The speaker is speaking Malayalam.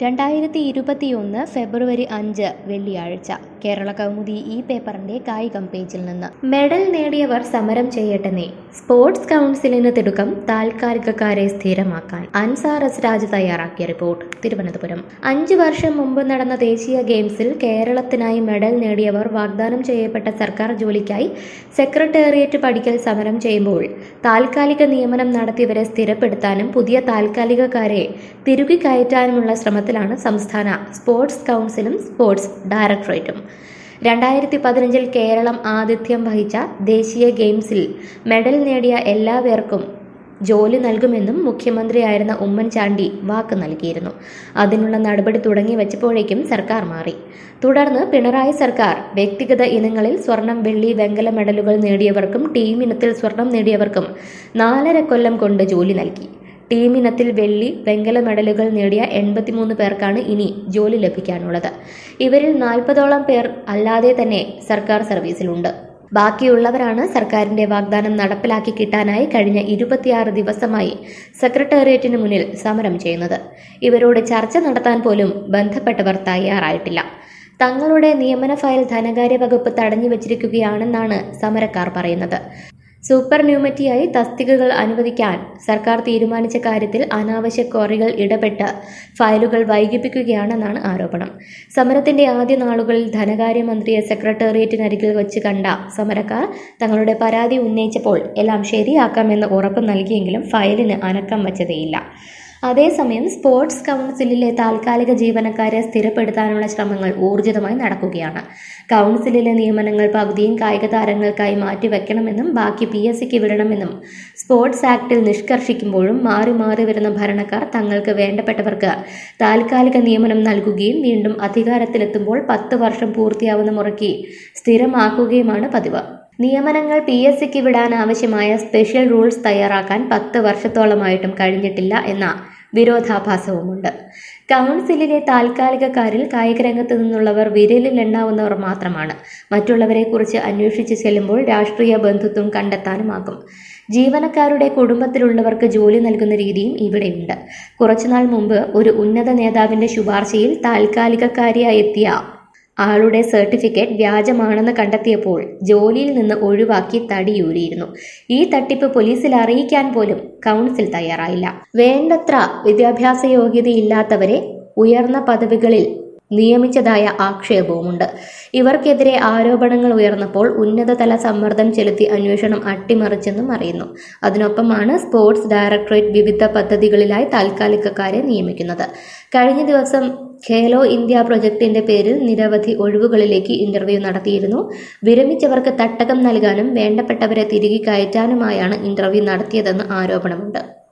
രണ്ടായിരത്തി ഇരുപത്തിയൊന്ന് ഫെബ്രുവരി അഞ്ച് വെള്ളിയാഴ്ച കേരള കൗമുദി ഈ പേപ്പറിന്റെ കായികം പേജിൽ നിന്ന് മെഡൽ നേടിയവർ സമരം ചെയ്യട്ടെന്നേ സ്പോർട്സ് കൗൺസിലിന് തിടുക്കം താൽക്കാലികക്കാരെ സ്ഥിരമാക്കാൻ അൻസാർ എസ് രാജ് തയ്യാറാക്കിയ റിപ്പോർട്ട് തിരുവനന്തപുരം അഞ്ചു വർഷം മുമ്പ് നടന്ന ദേശീയ ഗെയിംസിൽ കേരളത്തിനായി മെഡൽ നേടിയവർ വാഗ്ദാനം ചെയ്യപ്പെട്ട സർക്കാർ ജോലിക്കായി സെക്രട്ടേറിയറ്റ് പടിക്കൽ സമരം ചെയ്യുമ്പോൾ താൽക്കാലിക നിയമനം നടത്തിയവരെ സ്ഥിരപ്പെടുത്താനും പുതിയ താൽക്കാലികക്കാരെ തിരുകി കയറ്റാനുമുള്ള ശ്രമത്തിലാണ് സംസ്ഥാന സ്പോർട്സ് കൗൺസിലും സ്പോർട്സ് ഡയറക്ടറേറ്റും രണ്ടായിരത്തി പതിനഞ്ചിൽ കേരളം ആതിഥ്യം വഹിച്ച ദേശീയ ഗെയിംസിൽ മെഡൽ നേടിയ എല്ലാവർക്കും ജോലി നൽകുമെന്നും മുഖ്യമന്ത്രിയായിരുന്ന ഉമ്മൻചാണ്ടി വാക്ക് നൽകിയിരുന്നു അതിനുള്ള നടപടി തുടങ്ങി വെച്ചപ്പോഴേക്കും സർക്കാർ മാറി തുടർന്ന് പിണറായി സർക്കാർ വ്യക്തിഗത ഇനങ്ങളിൽ സ്വർണം വെള്ളി വെങ്കല മെഡലുകൾ നേടിയവർക്കും ടീം ഇനത്തിൽ സ്വർണം നേടിയവർക്കും നാലര കൊല്ലം കൊണ്ട് ജോലി നൽകി ടീം ഇനത്തിൽ വെള്ളി വെങ്കല മെഡലുകൾ നേടിയ എൺപത്തിമൂന്ന് പേർക്കാണ് ഇനി ജോലി ലഭിക്കാനുള്ളത് ഇവരിൽ നാൽപ്പതോളം പേർ അല്ലാതെ തന്നെ സർക്കാർ സർവീസിലുണ്ട് ബാക്കിയുള്ളവരാണ് സർക്കാരിന്റെ വാഗ്ദാനം നടപ്പിലാക്കി കിട്ടാനായി കഴിഞ്ഞ ഇരുപത്തിയാറ് ദിവസമായി സെക്രട്ടേറിയറ്റിന് മുന്നിൽ സമരം ചെയ്യുന്നത് ഇവരോട് ചർച്ച നടത്താൻ പോലും ബന്ധപ്പെട്ടവർ തയ്യാറായിട്ടില്ല തങ്ങളുടെ നിയമന ഫയൽ ധനകാര്യ വകുപ്പ് തടഞ്ഞു വച്ചിരിക്കുകയാണെന്നാണ് സമരക്കാർ പറയുന്നത് സൂപ്പർ ന്യൂമറ്റിയായി തസ്തികകൾ അനുവദിക്കാൻ സർക്കാർ തീരുമാനിച്ച കാര്യത്തിൽ അനാവശ്യ ക്വാറികൾ ഇടപെട്ട് ഫയലുകൾ വൈകിപ്പിക്കുകയാണെന്നാണ് ആരോപണം സമരത്തിന്റെ ആദ്യ നാളുകളിൽ ധനകാര്യമന്ത്രിയെ സെക്രട്ടേറിയറ്റിനരികിൽ വെച്ച് കണ്ട സമരക്കാർ തങ്ങളുടെ പരാതി ഉന്നയിച്ചപ്പോൾ എല്ലാം ശരിയാക്കാമെന്ന് ഉറപ്പ് നൽകിയെങ്കിലും ഫയലിന് അനക്കം വച്ചതേയില്ല അതേസമയം സ്പോർട്സ് കൗൺസിലിലെ താൽക്കാലിക ജീവനക്കാരെ സ്ഥിരപ്പെടുത്താനുള്ള ശ്രമങ്ങൾ ഊർജിതമായി നടക്കുകയാണ് കൗൺസിലിലെ നിയമനങ്ങൾ പകുതിയും കായിക താരങ്ങൾക്കായി മാറ്റിവെക്കണമെന്നും ബാക്കി പി എസ് സിക്ക് വിടണമെന്നും സ്പോർട്സ് ആക്ടിൽ നിഷ്കർഷിക്കുമ്പോഴും മാറി മാറി വരുന്ന ഭരണക്കാർ തങ്ങൾക്ക് വേണ്ടപ്പെട്ടവർക്ക് താൽക്കാലിക നിയമനം നൽകുകയും വീണ്ടും അധികാരത്തിലെത്തുമ്പോൾ പത്ത് വർഷം പൂർത്തിയാവുന്ന മുറയ്ക്ക് സ്ഥിരമാക്കുകയുമാണ് പതിവ് നിയമനങ്ങൾ പി എസ് സിക്ക് വിടാൻ ആവശ്യമായ സ്പെഷ്യൽ റൂൾസ് തയ്യാറാക്കാൻ പത്ത് വർഷത്തോളമായിട്ടും കഴിഞ്ഞിട്ടില്ല എന്ന വിരോധാഭാസവുമുണ്ട് കൗൺസിലിലെ താൽക്കാലികക്കാരിൽ കായിക രംഗത്ത് നിന്നുള്ളവർ വിരലിൽ എണ്ണാവുന്നവർ മാത്രമാണ് മറ്റുള്ളവരെക്കുറിച്ച് അന്വേഷിച്ച് ചെല്ലുമ്പോൾ രാഷ്ട്രീയ ബന്ധുത്വം കണ്ടെത്താനുമാകും ജീവനക്കാരുടെ കുടുംബത്തിലുള്ളവർക്ക് ജോലി നൽകുന്ന രീതിയും ഇവിടെയുണ്ട് കുറച്ചുനാൾ മുമ്പ് ഒരു ഉന്നത നേതാവിന്റെ ശുപാർശയിൽ താൽക്കാലികക്കാരിയായി എത്തിയ ആളുടെ സർട്ടിഫിക്കറ്റ് വ്യാജമാണെന്ന് കണ്ടെത്തിയപ്പോൾ ജോലിയിൽ നിന്ന് ഒഴിവാക്കി തടിയൂരിയിരുന്നു ഈ തട്ടിപ്പ് പോലീസിൽ അറിയിക്കാൻ പോലും കൗൺസിൽ തയ്യാറായില്ല വേണ്ടത്ര വിദ്യാഭ്യാസ യോഗ്യതയില്ലാത്തവരെ ഉയർന്ന പദവികളിൽ നിയമിച്ചതായ ആക്ഷേപവുമുണ്ട് ഇവർക്കെതിരെ ആരോപണങ്ങൾ ഉയർന്നപ്പോൾ ഉന്നതതല സമ്മർദ്ദം ചെലുത്തി അന്വേഷണം അട്ടിമറിച്ചെന്നും അറിയുന്നു അതിനൊപ്പമാണ് സ്പോർട്സ് ഡയറക്ടറേറ്റ് വിവിധ പദ്ധതികളിലായി താൽക്കാലികക്കാരെ നിയമിക്കുന്നത് കഴിഞ്ഞ ദിവസം ഖേലോ ഇന്ത്യ പ്രൊജക്ടിന്റെ പേരിൽ നിരവധി ഒഴിവുകളിലേക്ക് ഇന്റർവ്യൂ നടത്തിയിരുന്നു വിരമിച്ചവർക്ക് തട്ടകം നൽകാനും വേണ്ടപ്പെട്ടവരെ തിരികെ കയറ്റാനുമായാണ് ഇന്റർവ്യൂ നടത്തിയതെന്ന് ആരോപണമുണ്ട്